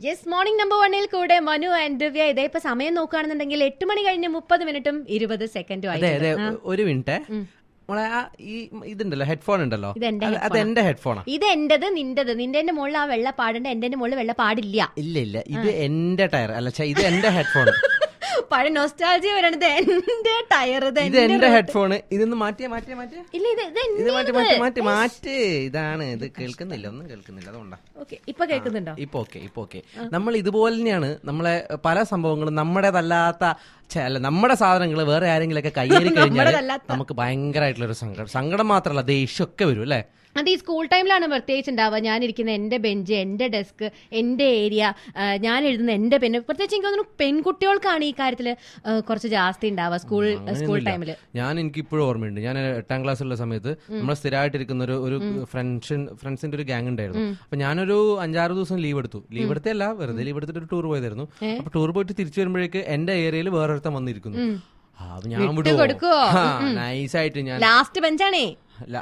Yes morning number വണ്ണിൽ കൂടെ Manu and ദിവ്യ ഇതേ ഇപ്പൊ സമയം നോക്കുകയാണെന്നുണ്ടെങ്കിൽ എട്ട് മണി കഴിഞ്ഞ് മുപ്പത് മിനിറ്റും ഇരുപത് സെക്കൻഡും അതെ അതെ ആയിട്ട് ഒരു മിനിറ്റ് നമ്മളെ ആ ഈ ഇതുണ്ടല്ലോ ഹെഡ്ഫോൺ ഉണ്ടല്ലോ ഇത് എന്റെ അത് അത് എന്റെ ഹെഡ്ഫോണാ ഇത് എന്റേത് നിന്റേത് നിന്റെ മുകളിൽ ആ വെള്ള പാടുണ്ട് എന്റെ മുകളിൽ വെള്ള പാടില്ല ഇല്ല ഇല്ല ഇത് എന്റെ ടയർ അല്ല ഛെ, ഇത് എന്റെ ഹെഡ്ഫോൺ പഴയ നൊസ്റ്റാൾജിയ വരണത് എന്റെ ടയർ ഇത് ഇത് എന്റെ ഹെഡ്ഫോൺ ഇതൊന്ന് മാറ്റിയേ മാറ്റിയേ മാറ്റിയേ ഇല്ല ഇത് ഇത് ഇത് മാറ്റി മാറ്റി എന്റേത്. മാറ്റി മാറ്റ് ഇതാണ് ഇത് കേൾക്കുന്നില്ല ഒന്നും കേൾക്കുന്നില്ല അതുകൊണ്ടാ ഓക്കെ ഇപ്പൊ കേൾക്കുന്നുണ്ടോ ഇപ്പൊ ഓക്കെ ഇപ്പൊ ഓക്കെ നമ്മൾ ഇതുപോലെ തന്നെയാണ് നമ്മളെ പല സംഭവങ്ങളും നമ്മുടേതല്ലാത്ത ഛെ, അല്ല നമ്മുടെ സാധനങ്ങൾ വേറെ ആരെങ്കിലും ഒക്കെ കയ്യേറി കഴിഞ്ഞാൽ നമ്മുടേതല്ലാത്ത. നമുക്ക് ഭയങ്കരമായിട്ടുള്ള ഒരു സങ്കടം സങ്കടം മാത്രമല്ല ദേഷ്യമൊക്കെ വരും അല്ലേ അത് ഈ സ്കൂൾ ടൈമിലാണ് പ്രത്യേകിച്ച് ഉണ്ടാവുക ഞാൻ ഇരിക്കുന്ന എന്റെ ബെഞ്ച് എന്റെ ഡെസ്ക് എന്റെ ഏരിയ ഞാൻ എഴുതുന്ന എന്റെ പെണ്ണ് പ്രത്യേകിച്ച് എനിക്ക് തോന്നുന്നു പെൺകുട്ടികൾക്കാണ് ഈ കാര്യത്തിൽ കുറച്ച് ജാസ്തി ഉണ്ടാവുക സ്കൂൾ സ്കൂൾ ടൈമിൽ ഞാൻ എനിക്ക് ഇപ്പോഴും ഓർമ്മയുണ്ട് ഞാൻ എട്ടാം ക്ലാസ്സിലുള്ള സമയത്ത് നമ്മൾ സ്ഥിരമായിട്ടിരിക്കുന്ന ഒരു ഒരു ഫ്രണ്ട്സ് ഫ്രണ്ട്സിന്റെ ഒരു ഗ്യാങ് ഉണ്ടായിരുന്നു അപ്പൊ ഞാനൊരു അഞ്ചാറ് ദിവസം ലീവ് എടുത്തു ലീവ് എടുത്തല്ല വെറുതെ ലീവ് എടുത്തിട്ട് ഒരു ടൂർ പോയതായിരുന്നു അപ്പൊ ടൂർ പോയിട്ട് തിരിച്ചു വരുമ്പോഴേക്ക് എന്റെ ഏരിയയിൽ വേറൊരുത്തൻ വന്നിരിക്കുന്നു ആ, അപ്പൊ ഞാൻ വിടുവോ കൊടുക്കുവോ? നൈസായിട്ട് ഞാൻ ലാസ്റ്റ് ബെഞ്ചാണേ അല്ല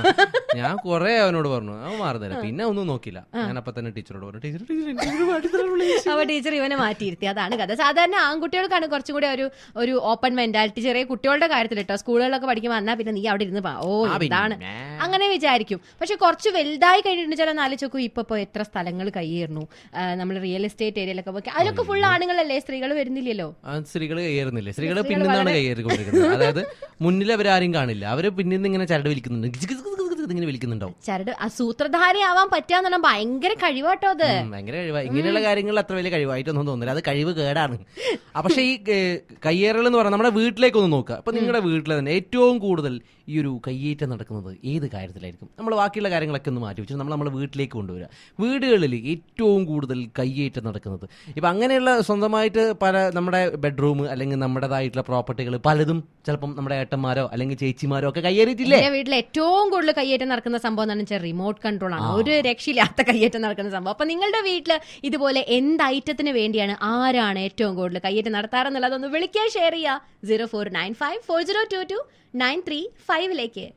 ഞാൻ കൊറേ അവനോട് പറഞ്ഞു അവൻ മാറുന്നില്ല പിന്നെ ഒന്നും നോക്കില്ല ഞാൻ അപ്പൊ തന്നെ ടീച്ചറോട് പറഞ്ഞു ടീച്ചർ ടീച്ചർ എനിക്ക് ഒരുപാട് ഇത്ര വിളിച്ചു." അവ ടീച്ചർ ഇവനെ മാറ്റിയിരുത്തി അതാണ് കഥ സാധാരണ ആൺകുട്ടികൾക്കാണ് കുറച്ചും കൂടി ഒരു ഒരു ഓപ്പൺ മെന്റാലിറ്റി ചെറിയ കുട്ടികളുടെ കാര്യത്തിൽ കേട്ടോ സ്കൂളുകളിലൊക്കെ പഠിക്കുമ്പോൾ വന്നാൽ പിന്നെ നീ അവിടെ ഇരുന്ന് പാ. ഓ ആ, പിന്നെ. ഇതാണ് അങ്ങനെ വിചാരിക്കും പക്ഷെ കുറച്ച് വലുതായി കഴിഞ്ഞിട്ട് ചില നാലോചോക്കും ഇപ്പൊ ഇപ്പൊ എത്ര സ്ഥലങ്ങൾ കയ്യേറുന്നു നമ്മൾ റിയൽ എസ്റ്റേറ്റ് ഏരിയയിലൊക്കെ പോയി അതിലൊക്കെ ഫുൾ ആണുങ്ങളല്ലേ സ്ത്രീകൾ വരുന്നില്ലല്ലോ ആ സ്ത്രീകൾ കയ്യേറുന്നില്ലേ സ്ത്രീകൾ പിന്നിൽ നിന്നാണ് കയ്യേറിക്കൊണ്ടിരിക്കുന്നത് അതായത് മുന്നിൽ അവരാരും കാണില്ല അവര് പിന്നിൽ നിന്ന് ഇങ്ങനെ ചരട് വലിക്കുന്നുണ്ട് ഗിജ് ഗിജ് ഗിജ് ഗിജ് ഗിജ് ഇങ്ങനെ വലിക്കുന്നുണ്ടാവും ചരട് ആ സൂത്രധാരയാവാൻ പറ്റുക പറഞ്ഞാൽ ഭയങ്കര കഴിവാട്ടോ അത് ഉം, ഭയങ്കര കഴിവാ ഇങ്ങനെയുള്ള കാര്യങ്ങളിൽ അത്ര വലിയ കഴിവായിട്ടൊന്നും തോന്നില്ല അത് കഴിവ് കേടാണ് ആ, പക്ഷേ ഈ കയ്യേറൽ എന്ന് പറഞ്ഞാൽ നമ്മുടെ വീട്ടിലേക്ക് ഒന്ന് നോക്കുക അപ്പൊ നിങ്ങളുടെ വീട്ടിൽ തന്നെ ഏറ്റവും കൂടുതൽ ഈ ഒരു കയ്യേറ്റം നടക്കുന്നത് ഏത് കാര്യത്തിലായിരിക്കും നമ്മൾ ബാക്കിയുള്ള കാര്യങ്ങളൊക്കെ ഒന്ന് മാറ്റി വെച്ചിട്ട് നമ്മൾ നമ്മുടെ വീട്ടിലേക്ക് കൊണ്ടുവരിക വീടുകളിൽ ഏറ്റവും കൂടുതൽ കയ്യേറ്റം നടക്കുന്നത് ഇപ്പൊ അങ്ങനെയുള്ള സ്വന്തമായിട്ട് പല നമ്മുടെ ബെഡ്റൂം അല്ലെങ്കിൽ നമ്മുടേതായിട്ടുള്ള പ്രോപ്പർട്ടികൾ പലതും ചിലപ്പം നമ്മുടെ ഏട്ടന്മാരോ അല്ലെങ്കിൽ ചേച്ചിമാരോ ഒക്കെ കയ്യേറിയിട്ടില്ലേ എന്റെ വീട്ടിൽ ഏറ്റവും കൂടുതൽ കയ്യേറ്റം നടക്കുന്ന സംഭവം എന്ന് വെച്ചാൽ റിമോട്ട് കൺട്രോൾ ആണ് ഒരു രക്ഷയില്ലാത്ത കയ്യേറ്റം നടക്കുന്ന സംഭവം അപ്പൊ നിങ്ങളുടെ വീട്ടിൽ ഇതുപോലെ എന്ത് ഐറ്റത്തിന് വേണ്ടിയാണ് ആരാണ് ഏറ്റവും കൂടുതൽ കയ്യേറ്റം നടത്താറെന്നുള്ളതൊന്ന് വിളിക്കാൻ ഷെയർ ചെയ്യുക zero four nine five four zero two two nine three ഫൈവിലേക്ക്